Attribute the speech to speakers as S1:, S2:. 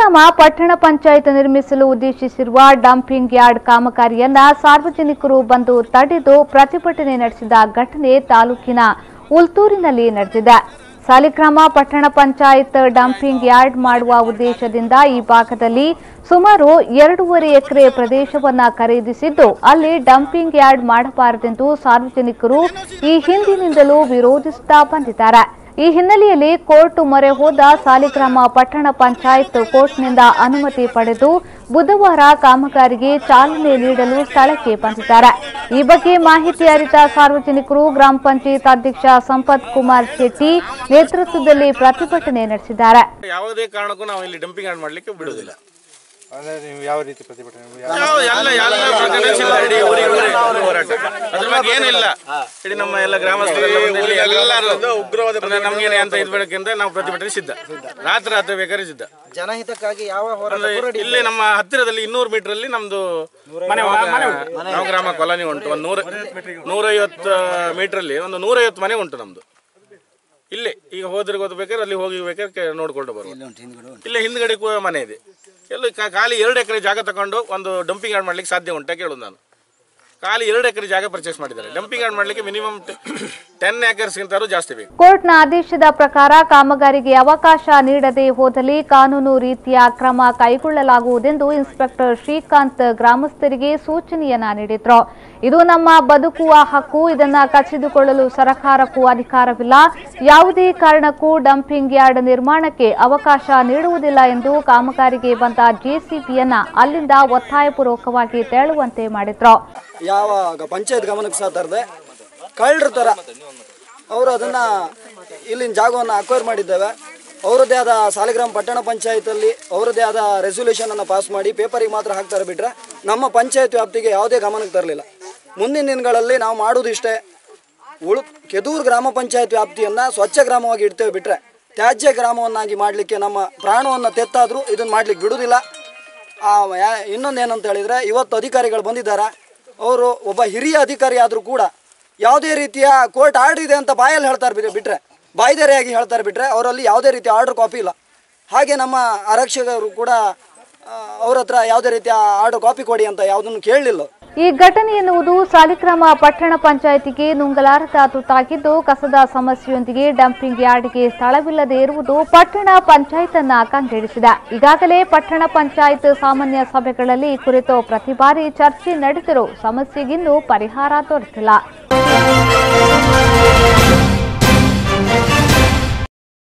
S1: ಸಾಲಿಗ್ರಾಮ ಪಟ್ಟಣ ಪಂಚಾಯತ್ ನಿರ್ಮಿಸಲು ಉದ್ದೇಶಿಸಿರುವ ಡಂಪಿಂಗ್ ಯಾರ್ಡ್ ಕಾಮಗಾರಿಯನ್ನ ಸಾರ್ವಜನಿಕರು ಬಂದು ತಡೆದು ಪ್ರತಿಭಟನೆ ನಡೆಸಿದ ಘಟನೆ ತಾಲೂಕಿನ ಉಲ್ತೂರಿನಲ್ಲಿ ನಡೆದಿದೆ ಸಾಲಿಗ್ರಾಮ ಪಟ್ಟಣ ಪಂಚಾಯತ್ ಡಂಪಿಂಗ್ ಯಾರ್ಡ್ ಮಾಡುವ ಉದ್ದೇಶದಿಂದ ಈ ಭಾಗದಲ್ಲಿ ಸುಮಾರು ಎರಡೂವರೆ ಎಕರೆ ಪ್ರದೇಶವನ್ನ ಖರೀದಿಸಿದ್ದು ಅಲ್ಲಿ ಡಂಪಿಂಗ್ ಯಾರ್ಡ್ ಮಾಡಬಾರದೆಂದು ಸಾರ್ವಜನಿಕರು ಈ ಹಿಂದಿನಿಂದಲೂ ವಿರೋಧಿಸುತ್ತಾ ಬಂದಿದ್ದಾರೆ ಈ ಹಿನ್ನೆಲೆಯಲ್ಲಿ ಕೋರ್ಟ್ ಮೊರೆ ಹೋದ ಸಾಲಿಗ್ರಾಮ ಪಟ್ಟಣ ಪಂಚಾಯತ್ ಕೋರ್ಟ್ನಿಂದ ಅನುಮತಿ ಪಡೆದು ಬುಧವಾರ ಕಾಮಗಾರಿಗೆ ಚಾಲನೆ ನೀಡಲು ಸ್ಥಳಕ್ಕೆ ಬಂದಿದ್ದಾರೆ ಈ ಬಗ್ಗೆ ಮಾಹಿತಿ ಅರಿತ ಸಾರ್ವಜನಿಕರು ಗ್ರಾಮ ಪಂಚಾಯತ್ ಅಧ್ಯಕ್ಷ ಸಂಪತ್ ಕುಮಾರ್ ಶೆಟ್ಟಿ ನೇತೃತ್ವದಲ್ಲಿ ಪ್ರತಿಭಟನೆ ನಡೆಸಿದ್ದಾರೆ
S2: ಯಾವುದೇ ಕಾರಣಕ್ಕೂ ನಾವು ಇಲ್ಲಿ ಡಂಪಿಂಗ್ ಯಾರ್ಡ್ ಮಾಡ್ಲಿಕ್ಕೆ ಬಿಡುವುದಿಲ್ಲ
S3: ಅಂದ್ರೆ ನೀವು ಯಾವ ರೀತಿ ಪ್ರತಿಭಟನೆ ಯಾವ-
S2: ಯಾವ- ಎಲ್ಲ ಎಲ್ಲ ಪ್ರತಿಭಟಿಸಿಲ್ಲ ಇಡೀ ಊರಿಗೆ ಊರೇ ಹೋರಾಟ ಅದ್ರ ಬಗ್ಗೆ ಏನಿಲ್ಲ ಇಡೀ ನಮ್ಮ ಎಲ್ಲ ಗ್ರಾಮಸ್ಥರೆಲ್ಲ ಬಂದು ಇಲ್ಲಿ ಎಲ್ಲರೂ ಉಗ್ರವಾದ ನಮ್ಗೇನೆ ಅಂತ ಇದು ಬೇಡಕ್ಕಿಂತ ನಾವು ಪ್ರತಿಭಟನೆ ಸಿದ್ಧ ರಾತ್ರಿ ರಾತ್ರಿ ಬೇಕಾದ್ರೆ ಸಿದ್ಧ
S4: ಜನಹಿತಕ್ಕಾಗಿ ಯಾವ ಹೋರಾಟ
S2: ಅಂದ್ರೆ ಇಲ್ಲಿ ನಮ್ಮ ಹತ್ತಿರದಲ್ಲಿ ಇನ್ನೂರು ಮೀಟರ್ ಅಲ್ಲಿ ನಮ್ದು ನಾವು ಗ್ರಾಮ ಕಾಲೋನಿ ಉಂಟು ಒಂದು ನೂರ ನೂರೈವತ್ತು ಮೀಟರ್ ಅಲ್ಲಿ ಒಂದು ನೂರೈವತ್ತು ಮನೆ ಉಂಟು ನಮ್ದು ಇಲ್ಲೇ ಈಗ ಹೋದ್ರೆ ಗೊತ್ತಬೇಕಾದ್ರೆ ಅಲ್ಲಿ ಹೋಗಿ ಬೇಕಾದ್ರೆ ನೋಡ್ಕೊಂಡು ಬರುವ ಇಲ್ಲೇ ಹಿಂದ್ಗಡೆ ಕೂ- ಮನೆ ಇದೆ ಎಲ್ಲ ಕಾ- ಖಾಲಿ ಎರಡು ಎಕರೆ ಜಾಗ ತಗೊಂಡು ಒಂದು ಡಂಪಿಂಗ್ ಯಾರ್ಡ್ ಮಾಡ್ಲಿಕ್ಕೆ ಸಾಧ್ಯ ಉಂಟಾ ಕೇಳೋದು ನಾನು ಖಾಲಿ ಎರಡು ಎಕರೆ ಜಾಗ ಪರ್ಚೇಸ್ ಮಾಡಿದ್ದಾರೆ ಡಂಪಿಂಗ್ ಯಾರ್ಡ್ ಮಾಡ್ಲಿಕ್ಕೆ ಮಿನಿಮಮ್ ಟೆನ್ ಏಕರ್ಸ್ಗಿಂತಲೂ ಜಾಸ್ತಿ ಬೇಕು
S1: ಕೋರ್ಟ್ನ ಆದೇಶದ ಪ್ರಕಾರ ಕಾಮಗಾರಿಗೆ ಅವಕಾಶ ನೀಡದೆ ಹೋದಲ್ಲಿ ಕಾನೂನು ರೀತಿಯ ಕ್ರಮ ಕೈಗೊಳ್ಳಲಾಗುವುದೆಂದು ಇನ್ಸ್ಪೆಕ್ಟರ್ ಶ್ರೀಕಾಂತ್ ಗ್ರಾಮಸ್ಥರಿಗೆ ಸೂಚನೆಯನ್ನ ನೀಡಿದ್ರು ಇದು ನಮ್ಮ ಬದುಕುವ ಹಕ್ಕು ಇದನ್ನ ಕಸಿದುಕೊಳ್ಳಲು ಸರ್ಕಾರಕ್ಕೂ ಅಧಿಕಾರವಿಲ್ಲ ಯಾವುದೇ ಕಾರಣಕ್ಕೂ ಡಂಪಿಂಗ್ ಯಾರ್ಡ್ ನಿರ್ಮಾಣಕ್ಕೆ ಅವಕಾಶ ನೀಡುವುದಿಲ್ಲ ಎಂದು ಕಾಮಗಾರಿಗೆ ಬಂದ ಜೆಸಿಬಿಯನ್ನ ಅಲ್ಲಿಂದ ಒತ್ತಾಯಪೂರ್ವಕವಾಗಿ ತೆರಳುವಂತೆ ಮಾಡಿದ್ರು
S4: ಯಾವ ಗ- ಪಂಚಾಯತ್ ಗಮನಕ್ಕೆ ಸಹ ತರದೆ ಕಳ್ಳರ ಥರ ಅವರು ಅದನ್ನು ಇಲ್ಲಿನ ಜಾಗವನ್ನು ಅಕ್ವೈರ್ ಮಾಡಿದ್ದೇವೆ ಅವರದ್ದೇ ಆದ ಸಾಲಿಗ್ರಾಮ ಪಟ್ಟಣ ಪಂಚಾಯತಲ್ಲಿ ಅವರದ್ದೇ ಆದ ರೆಸೊಲ್ಯೂಷನ್ ಅನ್ನು ಪಾಸ್ ಮಾಡಿ ಪೇಪರಿಗೆ ಮಾತ್ರ ಹಾಕ್ತಾರೆ ಬಿಟ್ರೆ ನಮ್ಮ ಪಂಚಾಯತ್ ವ್ಯಾಪ್ತಿಗೆ ಯಾವುದೇ ಗಮನಕ್ಕೆ ತರಲಿಲ್ಲ ಮುಂದಿನ ದಿನಗಳಲ್ಲಿ ನಾವು ಮಾಡುವುದಿಷ್ಟೇ ಉಳು ಕೆದೂರು ಗ್ರಾಮ ಪಂಚಾಯತ್ ವ್ಯಾಪ್ತಿಯನ್ನು ಸ್ವಚ್ಛ ಗ್ರಾಮವಾಗಿ ಇಡ್ತೇವೆ ಬಿಟ್ರೆ ತ್ಯಾಜ್ಯ ಗ್ರಾಮವನ್ನಾಗಿ ಮಾಡಲಿಕ್ಕೆ ನಮ್ಮ ಪ್ರಾಣವನ್ನು ತೆತ್ತಾದರೂ ಇದನ್ನು ಮಾಡ್ಲಿಕ್ಕೆ ಬಿಡುವುದಿಲ್ಲ ಆ, ಯಾ- ಇನ್ನೊಂದೇನಂತ ಹೇಳಿದರೆ ಇವತ್ತು ಅಧಿಕಾರಿಗಳು ಬಂದಿದ್ದಾರೆ ಅವರು ಒಬ್ಬ ಹಿರಿಯ ಅಧಿಕಾರಿ ಆದರೂ ಕೂಡ ಯಾವುದೇ ರೀತಿಯ ಕೋರ್ಟ್ ಆರ್ಡರ್ ಇದೆ ಅಂತ ಬಾಯಲ್ಲಿ ಹೇಳ್ತಾರೆ ಬಿಟ್ರೆ ಬಿಟ್ರೆ ಬಾಯ್ದೆರೆಯಾಗಿ ಹೇಳ್ತಾರೆ ಬಿಟ್ರೆ ಅವರಲ್ಲಿ ಯಾವುದೇ ರೀತಿಯ ಆರ್ಡರ್ ಕಾಪಿ ಇಲ್ಲ ಹಾಗೆ ನಮ್ಮ ಆರಕ್ಷಕರು ಕೂಡ ಆ, ಅವ್ರ ಹತ್ರ ಯಾವುದೇ ರೀತಿಯ ಆರ್ಡರ್ ಕಾಪಿ ಕೊಡಿ ಅಂತ ಯಾವುದನ್ನು ಕೇಳಲಿಲ್ಲ
S1: ಈ ಘಟನೆ ಎನ್ನುವುದು ಸಾಲಿಗ್ರಾಮ ಪಟ್ಟಣ ಪಂಚಾಯಿತಿಗೆ ನುಂಗಲಾರದ ತುತ್ತಾಗಿದ್ದು ಕಸದ ಸಮಸ್ಯೆಯೊಂದಿಗೆ ಡಂಪಿಂಗ್ ಯಾರ್ಡ್ಗೆ ಸ್ಥಳವಿಲ್ಲದೆ ಇರುವುದು ಪಟ್ಟಣ ಪಂಚಾಯತ್ ಅನ್ನ ಕಂಗೆಡಿಸಿದೆ ಈಗಾಗಲೇ ಪಟ್ಟಣ ಪಂಚಾಯತ್ ಸಾಮಾನ್ಯ ಸಭೆಗಳಲ್ಲಿ ಈ ಕುರಿತು ಪ್ರತಿ ಬಾರಿ ಚರ್ಚೆ ನಡೆದರೂ ಸಮಸ್ಯೆಗಿನ್ನೂ ಪರಿಹಾರ ದೊರೆತಿಲ್ಲ